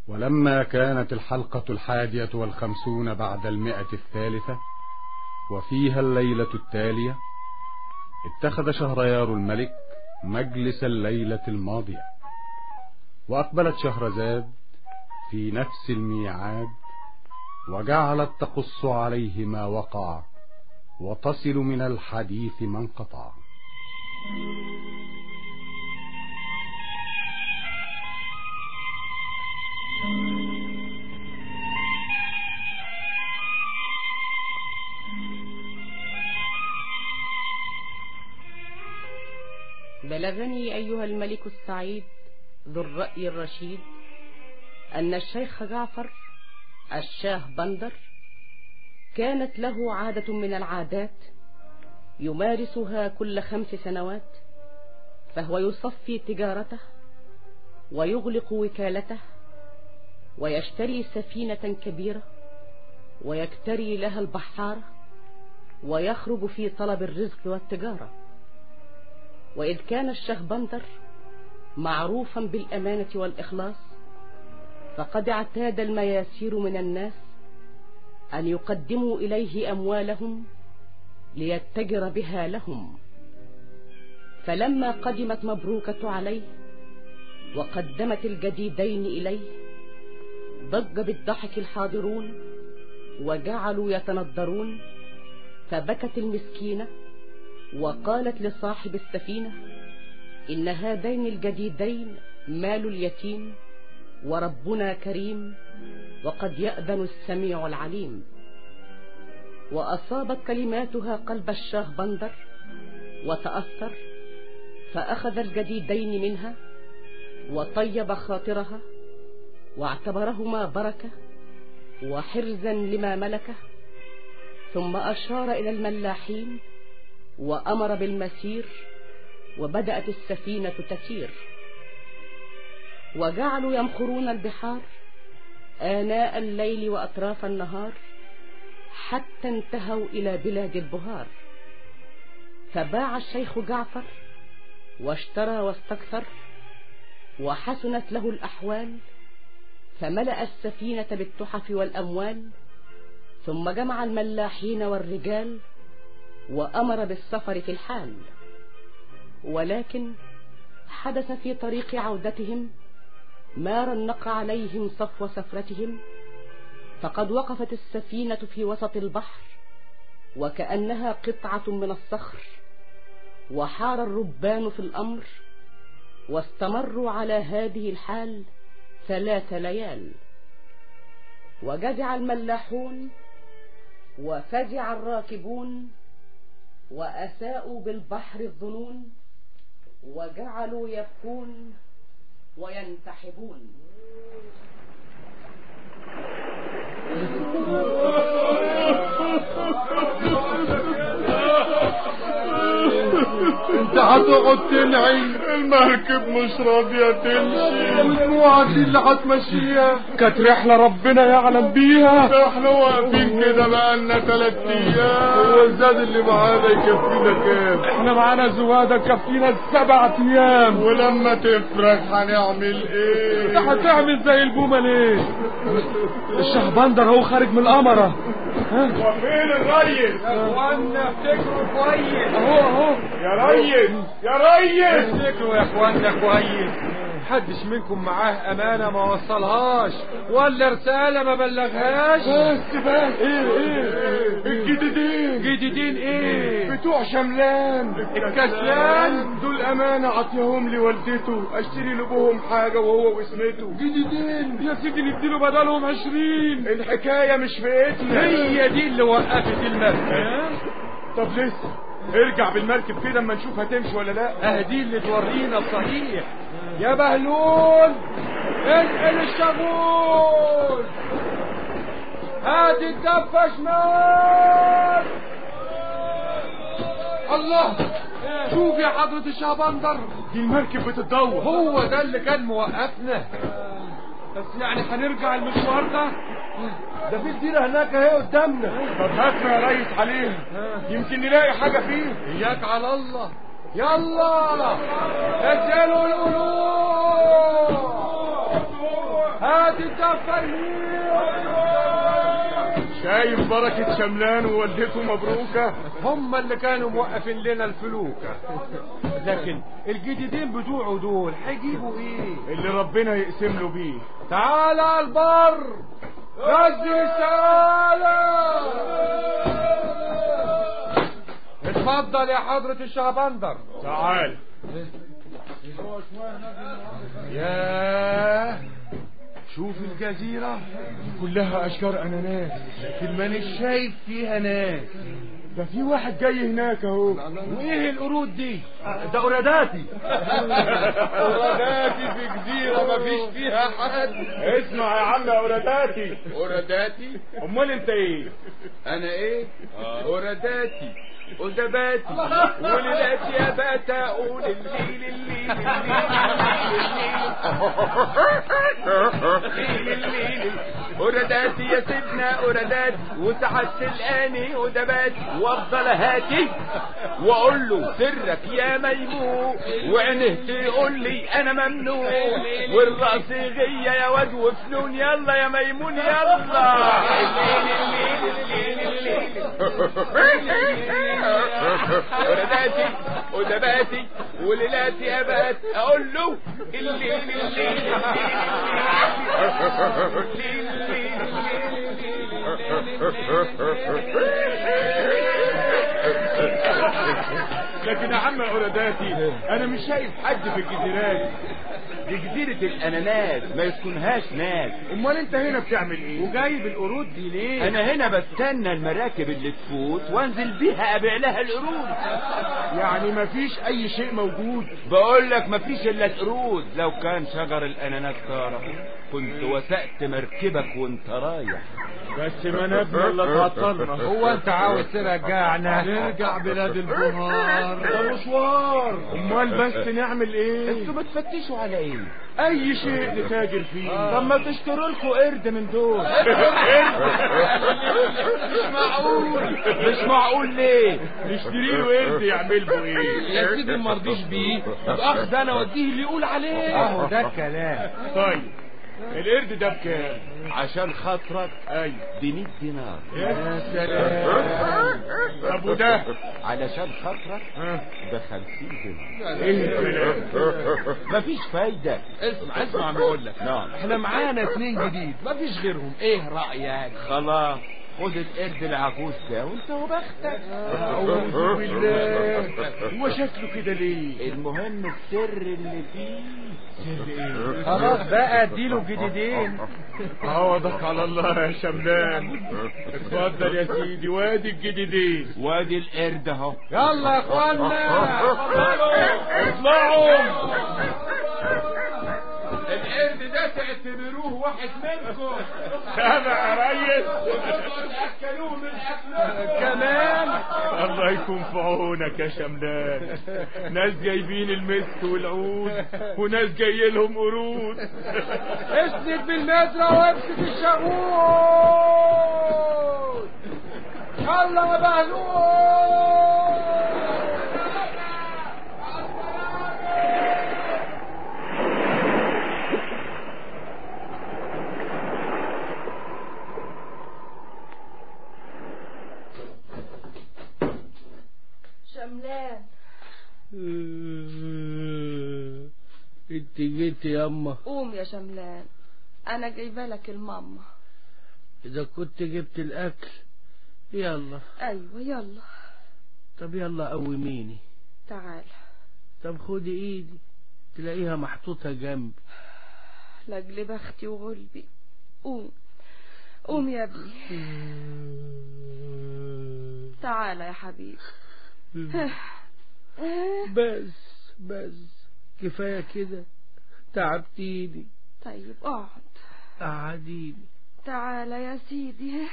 ولما كانت الحلقة الحادية والخمسون بعد المئة الثالثة وفيها الليلة التالية اتخذ شهريار الملك مجلس الليلة الماضية وأقبلت شهرزاد في نفس الميعاد وجعلت تقص عليه ما وقع وتصل من الحديث ما انقطع بلغني أيها الملك السعيد ذو الرأي الرشيد أن الشيخ جعفر الشاه بندر كانت له عادة من العادات يمارسها كل خمس سنوات فهو يصفي تجارته ويغلق وكالته ويشتري سفينة كبيرة ويكتري لها البحارة ويخرج في طلب الرزق والتجارة وإذ كان الشاه بندر معروفا بالأمانة والإخلاص فقد اعتاد المياسير من الناس أن يقدموا إليه أموالهم ليتجر بها لهم فلما قدمت مبروكة عليه وقدمت الجديدين إليه ضج بالضحك الحاضرون وجعلوا يتندرون فبكت المسكينة وقالت لصاحب السفينة إن هذين الجديدين مال اليتيم وربنا كريم وقد يأذن السميع العليم وأصابت كلماتها قلب الشاه بندر وتأثر فأخذ الجديدين منها وطيب خاطرها واعتبرهما بركة وحرزا لما ملكه ثم أشار إلى الملاحين وأمر بالمسير وبدأت السفينة تسير وجعلوا يمخرون البحار آناء الليل وأطراف النهار حتى انتهوا إلى بلاد البهار فباع الشيخ جعفر واشترى واستكثر وحسنت له الأحوال فملأ السفينة بالتحف والأموال ثم جمع الملاحين والرجال وأمر بالسفر في الحال ولكن حدث في طريق عودتهم ما رنق عليهم صفو سفرتهم فقد وقفت السفينة في وسط البحر وكأنها قطعة من الصخر وحار الربان في الأمر واستمروا على هذه الحال ثلاث ليال وجزع الملاحون وفزع الراكبون وأساءوا بالبحر الظنون وجعلوا يبكون وينتحبون انت هتقعد تنعي المركب مش راضية تمشي والمجموعة دي اللي هتمشيها كانت رحلة ربنا يعلم بيها احنا واقفين كده بقالنا تلات ايام هو الزاد اللي معانا يكفينا كام احنا معانا زوادة تكفينا السبع ايام ولما تفرج هنعمل ايه هتعمل زي البومة ليه الشهبندر هو خارج من القمرة وفين الريس اخوانا افتكروا كويس اهو اهو يا ريس يا ريس افتكروا يا اخوانا كويس محدش منكم معاه امانة ما وصلهاش ولا رسالة ما بلغهاش بس بس ايه ايه الجديدين جديدين ايه بتوع شملان الكسلان دول امانة عطيهم لي والدته اشتري لابوهم حاجة وهو واسمته جديدين يا سيدي نديله بدلهم عشرين الحكاية مش في ايدنا هي دي اللي وقفت المركب طب لسه ارجع بالمركب كده اما نشوف هتمشي ولا لا اهدي اللي تورينا الصحيح يا بهلول انقل الشغول هات الدفة شمال الله شوف يا حضرة الشهبندر دي المركب بتتدور هو ده اللي كان موقفنا بس يعني هنرجع المشوار ده ده في جزيرة هناك اهي قدامنا طب هاتنا يا ريس عليها يمكن نلاقي حاجة فيه اياك على الله يلا نزلوا القلوب هات الدفايين شايف بركة شملان ووالدته مبروكة هم اللي كانوا موقفين لنا الفلوكة لكن الجديدين بتوعه دول هيجيبوا ايه اللي ربنا يقسم له بيه تعال على البر نزل تعالى اتفضل يا حضرة الشهبندر تعال ياه شوف الجزيرة كلها أشجار أناناس لكن مانيش شايف فيها ناس ده في واحد جاي هناك اهو وايه القرود دي ده قراداتي قراداتي في جزيرة مفيش فيها حد اسمع يا عم يا قراداتي أوراداتي امال انت ايه أنا إيه؟ أوراداتي ودباتي وليلاتي يا باتا أقول الليل الليل الليل الليل أوراداتي يا سيدنا أوراداتي وساعات تلقاني ودباتي وأفضل هاتي وأقول له سرك يا ميمون وعينه تقول لي أنا ممنوع والرأس غية يا واد وفنون يلا يا ميمون يلا ورداتي ودباتي وليلاتي ابات اقول له الليل الليل لكن يا عم يا قراداتي انا مش شايف حد في الجزيرات دي جزيرة الاناناس ما يسكنهاش ناس امال انت هنا بتعمل ايه وجايب القرود دي ليه انا هنا بستنى المراكب اللي تفوت وانزل بيها ابيع لها القرود يعني مفيش اي شيء موجود بقول لك مفيش الا القرود لو كان شجر الاناناس طارق كنت وثقت مركبك وانت رايح بس ما نبنى اللي تعطلنا هو انت عاوز ترجعنا نرجع بلاد البهار ده مشوار امال بس نعمل ايه انتوا بتفتشوا على ايه اي شيء نتاجر فيه طب ما تشتروا لكم قرد من دول مش معقول مش معقول ليه نشتري له قرد يعمل له ايه يا سيدي ما رضيش بيه اخذ انا وديه اللي يقول عليه اهو ده الكلام طيب القرد ده بكام عشان خاطرك ايوه ب 100 دينار يا سلام طب وده علشان خاطرك ها؟ ب 50 دينار ايه الكلام مفيش فايدة اسمع اسمع ما اقول لك نعم احنا معانا اتنين جديد مفيش غيرهم ايه رايك خلاص خد القرد العجوز ده وانت وبختك اعوذ بالله هو شكله كده ليه المهم السر اللي فيه خلاص بقى اديله جديدين عوضك على الله يا شملان اتفضل يا سيدي وادي الجديدين وادي القرد اهو يلا يا اخوانا اطلعوا القرد ده تعتبروه واحد منكم سامع يا ريس اكلوه من اكلهم كمان الله يكون في عونك يا شملان ناس جايبين المسك والعود وناس جاي لهم قرود اسند بالمزرعة وامسك الشغول يلا يا بهلول شملان انت جيت يا اما قوم يا شملان انا جايبه لك الماما اذا كنت جبت الاكل يلا ايوه يلا طب يلا قوميني تعال طب خدي ايدي تلاقيها محطوطة جنبي لاجل بختي وغلبي قوم قوم يا ابني تعال يا حبيبي بس بس كفاية كده تعبتيني طيب اقعد قعديني تعال يا سيدي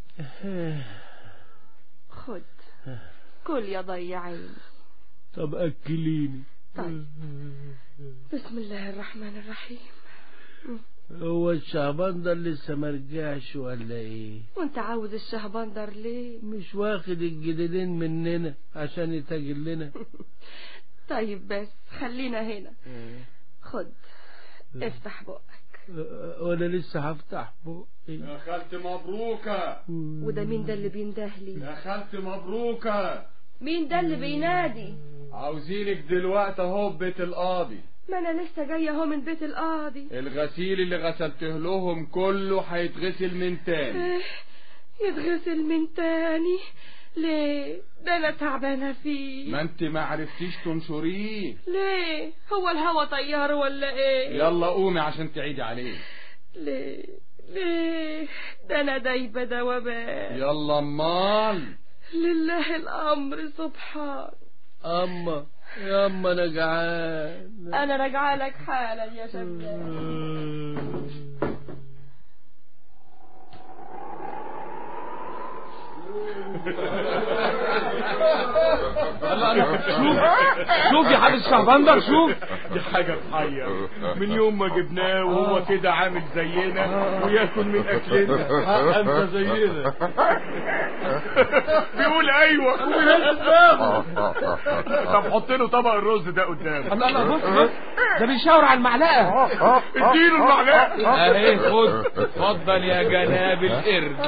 خد كل يا ضي عيني طب اكليني طيب بسم الله الرحمن الرحيم هو الشعبان لسه مرجعش ولا ايه وانت عاوز الشهبندر ليه مش واخد الجديدين مننا عشان يتاجر لنا طيب بس خلينا هنا خد افتح بقك أه، وانا لسه هفتح بقي يا خالتي مبروكة وده مين ده اللي بيندهلي يا خالتي مبروكة مين ده اللي بينادي عاوزينك دلوقتي اهو بيت القاضي ما انا لسه جايه اهو من بيت القاضي الغسيل اللي غسلته لهم كله هيتغسل من تاني إيه، يتغسل من تاني ليه ده انا تعبانه فيه ما انت ما عرفتيش تنشريه ليه هو الهوا طيار ولا ايه يلا قومي عشان تعيدي عليه ليه ليه ده انا دايبه دوبان يلا امال لله الامر سبحان اما يا اما انا جعان انا راجعه لك حالا يا شباب شوف شوف يا حارس شهبندر شوف دي حاجة تحير من يوم ما جبناه وهو كده عامل زينا وياكل من اكلنا انت زينا بيقول ايوه طب حط له طبق الرز ده قدامه لا لا بص بص ده بيشاور على المعلقه اديله المعلقه اهي خد اتفضل يا جناب القرد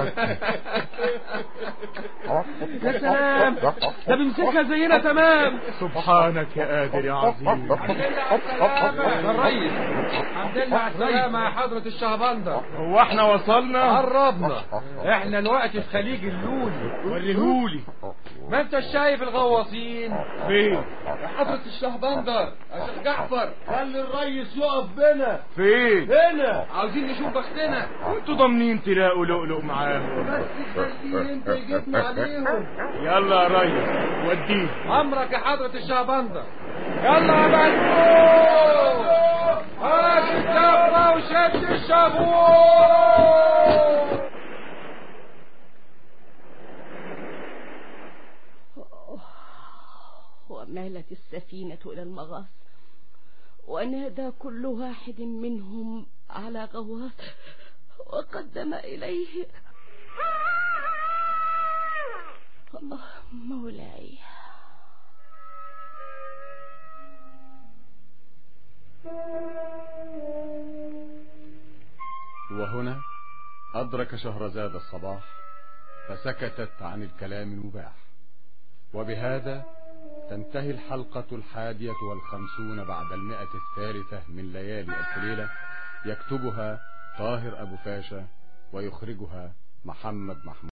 يا سلام ده بيمسكها زينا تمام سبحانك يا قادر يا عظيم يا الريس الحمد لله على السلامة يا حضرة الشهبندر هو احنا وصلنا قربنا احنا الوقت في خليج اللولي وريهولي ما انت شايف الغواصين فين يا حضرة الشهبندر يا شيخ جعفر خلي الريس يقف بنا فين هنا عاوزين نشوف بختنا انتوا ضامنين تلاقوا لؤلؤ معاهم بس خليه انت يجيبنا عليهم يلا يا ريس وديه امرك يا حضرة الشهبندر يلا يا بنكو هات الدبة وشد الشابور ومالت السفينة إلى المغاص ونادى كل واحد منهم على غواص وقدم إليه الله مولاي وهنا أدرك شهرزاد الصباح فسكتت عن الكلام المباح وبهذا تنتهي الحلقة الحادية والخمسون بعد المئة الثالثة من ليالي ألف ليلة يكتبها طاهر أبو فاشا ويخرجها محمد محمود